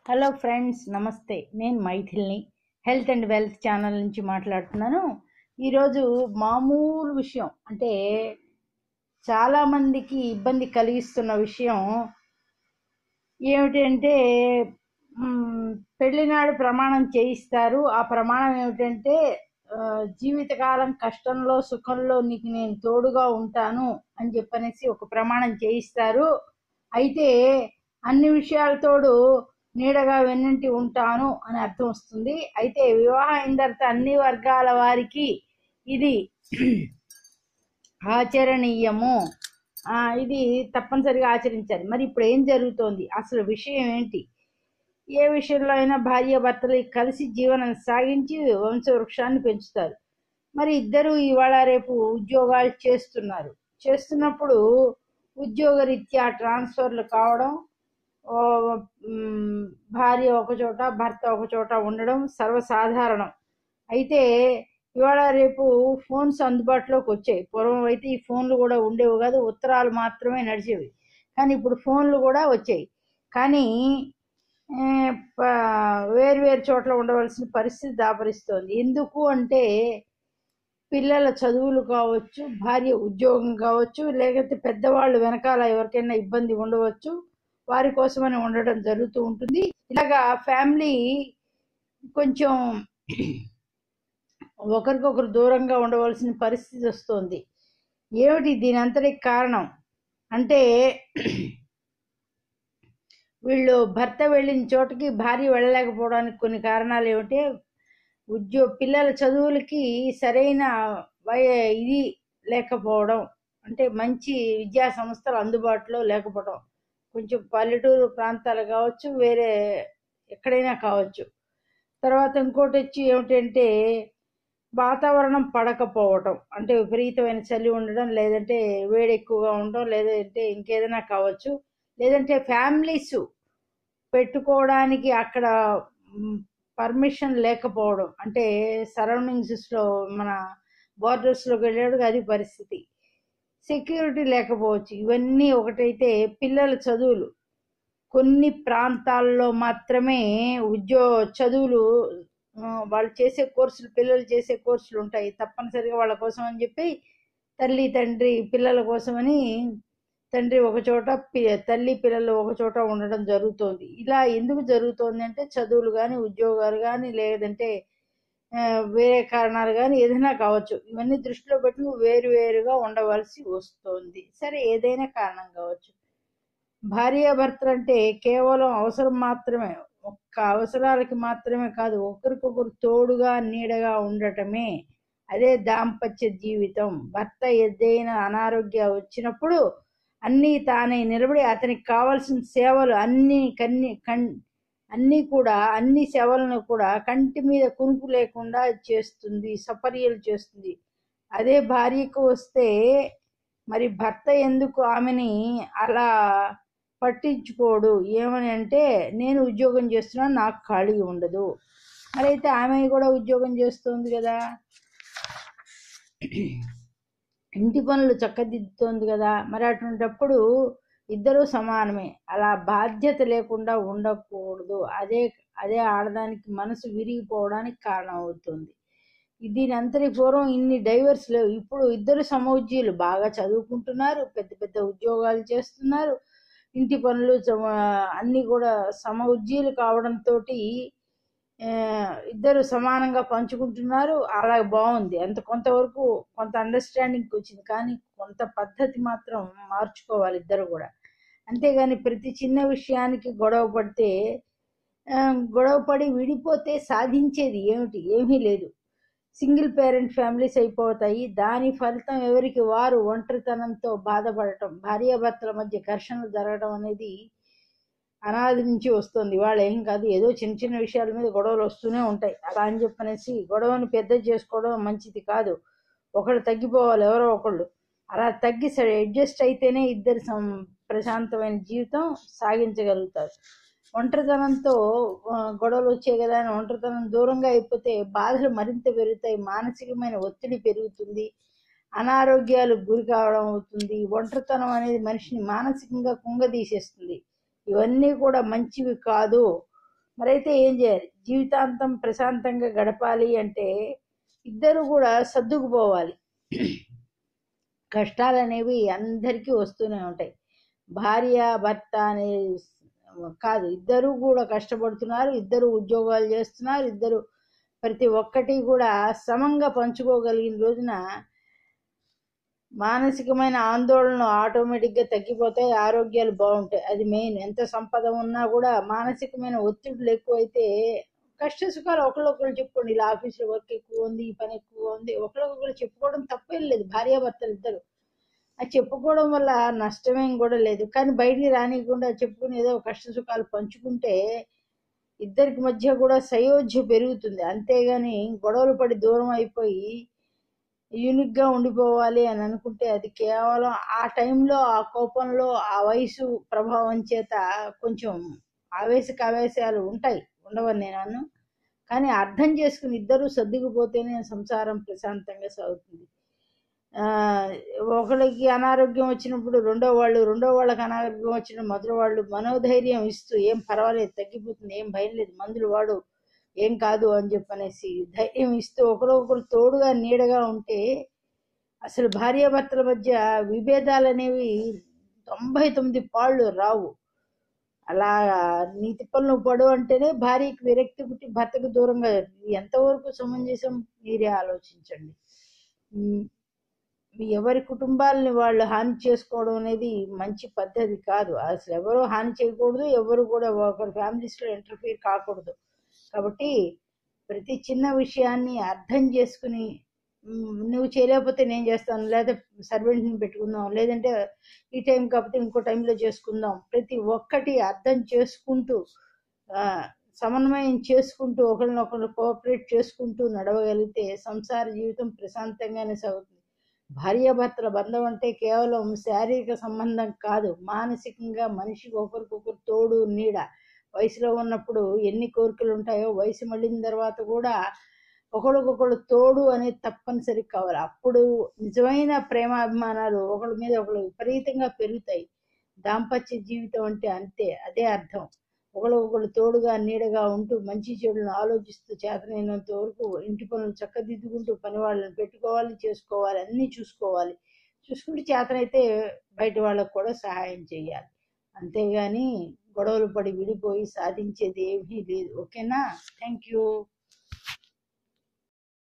hello friends నమస్తే నేను మైథిల్ని హెల్త్ అండ్ వెల్త్ ఛానల్ నుంచి మాట్లాడుతున్నాను ఈరోజు మామూలు విషయం అంటే చాలామందికి ఇబ్బంది కలిగిస్తున్న విషయం ఏమిటంటే మ్, పెళ్లినాడు ప్రమాణం చేయిస్తారు ఆ ప్రమాణం ఏమిటంటే ఆ, జీవితకాలం కష్టంలో సుఖంలో నీకు నేను తోడుగా ఉంటాను అని చెప్పనేసి ఒక ప్రమాణం చేయిస్తారు అయితే అన్ని విషయాలతోడు నీడగా వెన్నంటి ఉంటాను అని అర్థం వస్తుంది అయితే వివాహం అయిన తర్వాత అన్ని వర్గాల వారికి ఇది ఆచరణీయము ఆ, ఇది తప్పనిసరిగా ఆచరించాలి మరి ఇప్పుడు ఏం జరుగుతోంది అసలు విషయం ఏంటి ఏ విషయంలో అయినా భార్య భర్తలు కలిసి జీవనం సాగించి వంశవృక్షాన్ని పెంచుతారు మరి ఇద్దరు ఇవాళ రేపు ఉద్యోగాలు చేస్తున్నారు చేస్తున్నప్పుడు ఉద్యోగరీత్యా ట్రాన్స్ఫర్లు కావడం ఓ, మ్, భార్య ఒక చోట భర్త ఒక చోట ఉండడం సర్వసాధారణం అయితే ఇవాళ రేపు ఫోన్స్ అందుబాటులోకి వచ్చాయి పూర్వం అయితే ఈ ఫోన్లు కూడా ఉండేవి కాదు ఉత్తరాలు మాత్రమే నడిచేవి కానీ ఇప్పుడు ఫోన్లు కూడా వచ్చాయి కానీ ఏ, ప- వేరు వేరు చోట్ల ఉండవలసిన పరిస్థితి దాపరిస్తోంది ఎందుకు అంటే పిల్లల చదువులు కావచ్చు భార్య ఉద్యోగం కావచ్చు లేకపోతే పెద్దవాళ్ళు వెనకాల ఎవరికైనా ఇబ్బంది ఉండవచ్చు వారి కోసమని ఉండడం జరుగుతూ ఉంటుంది ఇలాగా ఫ్యామిలీ కొంచెం ఒకరికొకరు దూరంగా ఉండవలసిన పరిస్థితి వస్తుంది ఏమిటి దీని అంతటికి కారణం అంటే వీళ్ళు భర్త వెళ్ళిన చోటకి భార్య వెళ్ళలేకపోవడానికి కొన్ని కారణాలు ఏమిటి ఉద్యో పిల్లల చదువులకి సరైన వయ ఇది లేకపోవడం అంటే మంచి విద్యా సంస్థలు అందుబాటులో లేకపోవడం కొంచెం పల్లెటూరు ప్రాంతాలు కావచ్చు వేరే ఎక్కడైనా కావచ్చు తర్వాత ఇంకోటి వచ్చి ఏమిటంటే వాతావరణం పడకపోవటం అంటే విపరీతమైన చలి ఉండడం లేదంటే వేడి ఎక్కువగా ఉండడం లేదంటే ఇంకేదైనా కావచ్చు లేదంటే ఫ్యామిలీస్ పెట్టుకోవడానికి అక్కడ పర్మిషన్ లేకపోవడం అంటే సరౌండింగ్స్లో మన బార్డర్స్లోకి వెళ్ళేటికి అది పరిస్థితి సెక్యూరిటీ లేకపోవచ్చు ఇవన్నీ ఒకటైతే పిల్లల చదువులు కొన్ని ప్రాంతాల్లో మాత్రమే ఉద్యోగ చదువులు ఆ, వాళ్ళు చేసే కోర్సులు పిల్లలు చేసే కోర్సులు ఉంటాయి తప్పనిసరిగా వాళ్ళ కోసం అని చెప్పి తల్లి తండ్రి పిల్లల కోసమని తండ్రి ఒక చోట పి- తల్లి పిల్లలు ఒక చోట ఉండడం జరుగుతోంది ఇలా ఎందుకు జరుగుతోంది అంటే చదువులు కానీ ఉద్యోగాలు కానీ లేదంటే ఆ, వేరే కారణాలు కానీ ఏదైనా కావచ్చు ఇవన్నీ దృష్టిలో పెట్టుకుని వేరు వేరుగా ఉండవలసి వస్తుంది సరే ఏదైనా కారణం కావచ్చు భార్యాభర్తలు అంటే కేవలం అవసరం మాత్రమే ఒక్క అవసరాలకి మాత్రమే కాదు ఒకరికొకరు తోడుగా నీడగా ఉండటమే అదే దాంపత్య జీవితం భర్త ఏదైనా అనారోగ్య వచ్చినప్పుడు అన్నీ తానే నిలబడి అతనికి కావలసిన సేవలు అన్ని కన్ని కన్ అన్నీ కూడా అన్ని సేవలను కూడా కంటి మీద కునుకు లేకుండా చేస్తుంది సపర్యలు చేస్తుంది అదే భార్యకు వస్తే మరి భర్త ఎందుకు ఆమెని అలా పట్టించుకోడు ఏమని అంటే నేను ఉద్యోగం చేస్తున్నాను నాకు ఖాళీ ఉండదు మరి అయితే ఆమె కూడా ఉద్యోగం చేస్తుంది కదా ఇంటి పనులు చక్కదిద్దుతోంది కదా మరి అటువంటప్పుడు ఇద్దరూ సమానమే అలా బాధ్యత లేకుండా ఉండకూడదు అదే అదే ఆడదానికి మనసు విరిగిపోవడానికి కారణం అవుతుంది దీని అంతటి పూర్వం ఇన్ని డైవర్స్ లేవు ఇప్పుడు ఇద్దరు సమౌజ్జీలు బాగా చదువుకుంటున్నారు పెద్ద పెద్ద ఉద్యోగాలు చేస్తున్నారు ఇంటి పనులు సమ- అన్నీ కూడా సమౌజ్జీలు కావడంతో ఇద్దరు సమానంగా పంచుకుంటున్నారు అలా బాగుంది అంత కొంతవరకు కొంత అండర్స్టాండింగ్ వచ్చింది కానీ కొంత పద్ధతి మాత్రం మార్చుకోవాలి ఇద్దరు కూడా అంతేగాని ప్రతి చిన్న విషయానికి గొడవ పడితే ఆ, గొడవ పడి విడిపోతే సాధించేది ఏమిటి ఏమీ లేదు సింగిల్ పేరెంట్ ఫ్యామిలీస్ అయిపోతాయి దాని ఫలితం ఎవరికి వారు ఒంటరితనంతో బాధపడటం భార్యాభర్తల మధ్య ఘర్షణలు జరగడం అనేది అనాది నుంచి వస్తుంది వాళ్ళు ఏం కాదు ఏదో చిన్న చిన్న విషయాల మీద గొడవలు వస్తూనే ఉంటాయి అలా అని చెప్పనేసి గొడవను పెద్ద చేసుకోవడం మంచిది కాదు ఒకళ్ళు తగ్గిపోవాలి ఎవరో ఒకళ్ళు అలా తగ్గి అడ్జస్ట్ అయితేనే ఇద్దరు సం- ప్రశాంతమైన జీవితం సాగించగలుగుతారు ఒంటరితనంతో ఆ, గొడవలు వచ్చాయి కదా అని ఒంటరితనం దూరంగా అయిపోతే బాధలు మరింత పెరుగుతాయి మానసికమైన ఒత్తిడి పెరుగుతుంది అనారోగ్యాలకు గురి కావడం అవుతుంది ఒంటరితనం అనేది మనిషిని మానసికంగా కుంగదీసేస్తుంది ఇవన్నీ కూడా మంచివి కాదు మరైతే ఏం చేయాలి జీవితాంతం ప్రశాంతంగా గడపాలి అంటే ఇద్దరు కూడా సర్దుకుపోవాలి కష్టాలు అనేవి అందరికీ వస్తూనే ఉంటాయి భార్య భర్త అనే కాదు ఇద్దరు కూడా కష్టపడుతున్నారు ఇద్దరు ఉద్యోగాలు చేస్తున్నారు ఇద్దరు ప్రతి ఒక్కటి కూడా సమంగా పంచుకోగలిగిన రోజున మానసికమైన ఆందోళనలు ఆటోమేటిక్గా తగ్గిపోతాయి ఆరోగ్యాలు బాగుంటాయి అది మెయిన్ ఎంత సంపద ఉన్నా కూడా మానసికమైన ఒత్తిడులు ఎక్కువైతే కష్ట సుఖాలు ఒకళ్ళొకళ్ళు చెప్పుకోండి ఇలా ఆఫీస్లో వర్క్ ఎక్కువ ఉంది ఈ పని ఎక్కువ ఉంది ఒకళ్ళొకళ్ళు చెప్పుకోవడం తప్పేం లేదు భార్యాభర్తలు ఇద్దరు అది చెప్పుకోవడం వల్ల నష్టమేం కూడా లేదు కానీ బయటికి రానియకుండా చెప్పుకుని ఏదో కష్ట సుఖాలు పంచుకుంటే ఇద్దరికి మధ్య కూడా సయోధ్య పెరుగుతుంది అంతేగాని గొడవలు పడి దూరం అయిపోయి యూనిక్గా ఉండిపోవాలి అని అనుకుంటే అది కేవలం ఆ టైంలో ఆ కోపంలో ఆ వయసు ప్రభావం చేత కొంచెం ఆవేశక ఆవేశాలు ఉంటాయి ఉండవని నేను అన్ను కానీ అర్థం చేసుకుని ఇద్దరు సర్దుకుపోతేనే సంసారం ప్రశాంతంగా సాగుతుంది ఆ, ఒకళ్ళకి అనారోగ్యం వచ్చినప్పుడు రెండో వాళ్ళు రెండో వాళ్ళకి అనారోగ్యం వచ్చిన మొదటి వాళ్ళు మనోధైర్యం ఇస్తూ ఏం పర్వాలేదు తగ్గిపోతుంది ఏం భయం లేదు మందులు వాడు ఏం కాదు అని చెప్పనేసి ధైర్యం ఇస్తూ ఒకరొకరు తోడుగా నీడగా ఉంటే అసలు భార్యాభర్తల మధ్య విభేదాలు అనేవి తొంభై తొమ్మిది పాళ్ళు రావు అలా నీ తిప్పలు నువ్వు పడు అంటేనే భార్యకి విరక్తి పుట్టి భర్తకు దూరంగా ఇది ఎంతవరకు సమంజసం మీరే ఆలోచించండి ఉమ్, ఎవరి కుటుంబాలని వాళ్ళు హాని చేసుకోవడం అనేది మంచి పద్ధతి కాదు అసలు ఎవరు హాని చేయకూడదు ఎవరు కూడా ఒకరి ఫ్యామిలీస్లో ఇంటర్ఫీర్ కాకూడదు కాబట్టి ప్రతి చిన్న విషయాన్ని అర్థం చేసుకుని "మ్, నువ్వు చేయలేకపోతే నేను చేస్తాను లేదా సర్వెంట్ని పెట్టుకుందాం లేదంటే ఈ టైం కాకపోతే ఇంకో టైంలో చేసుకుందాం ప్రతి ఒక్కటి అర్థం చేసుకుంటూ ఆ, సమన్వయం చేసుకుంటూ ఒకరినొకరు కోఆపరేట్ చేసుకుంటూ నడవగలిగితే సంసార జీవితం ప్రశాంతంగానే సాగుతుంది భార్యాభర్తల బంధం అంటే కేవలం శారీరక సంబంధం కాదు మానసికంగా మనిషికి ఒకరికొకరు తోడు నీడ వయసులో ఉన్నప్పుడు ఎన్ని కోరికలు ఉంటాయో వయసు మళ్ళిన తర్వాత కూడా ఒకరికొకరు తోడు అనేది తప్పనిసరి కావాలి అప్పుడు నిజమైన ప్రేమాభిమానాలు ఒకరి మీద ఒకరు విపరీతంగా పెరుగుతాయి దాంపత్య జీవితం అంటే అంతే అదే అర్థం ఒకరికొకరు తోడుగా నీడగా ఉంటూ మంచి చెడులను ఆలోచిస్తూ చేతనైనంత వరకు ఇంటి పనులు చక్కదిద్దుకుంటూ పని వాళ్ళని పెట్టుకోవాలి చేసుకోవాలి అన్నీ చూసుకోవాలి చూసుకుంటే చేతనైతే బయట వాళ్ళకు కూడా సహాయం చేయాలి అంతేగాని గొడవలు పడి విడిపోయి సాధించేది ఏమీ లేదు ఓకేనా థ్యాంక్ యూ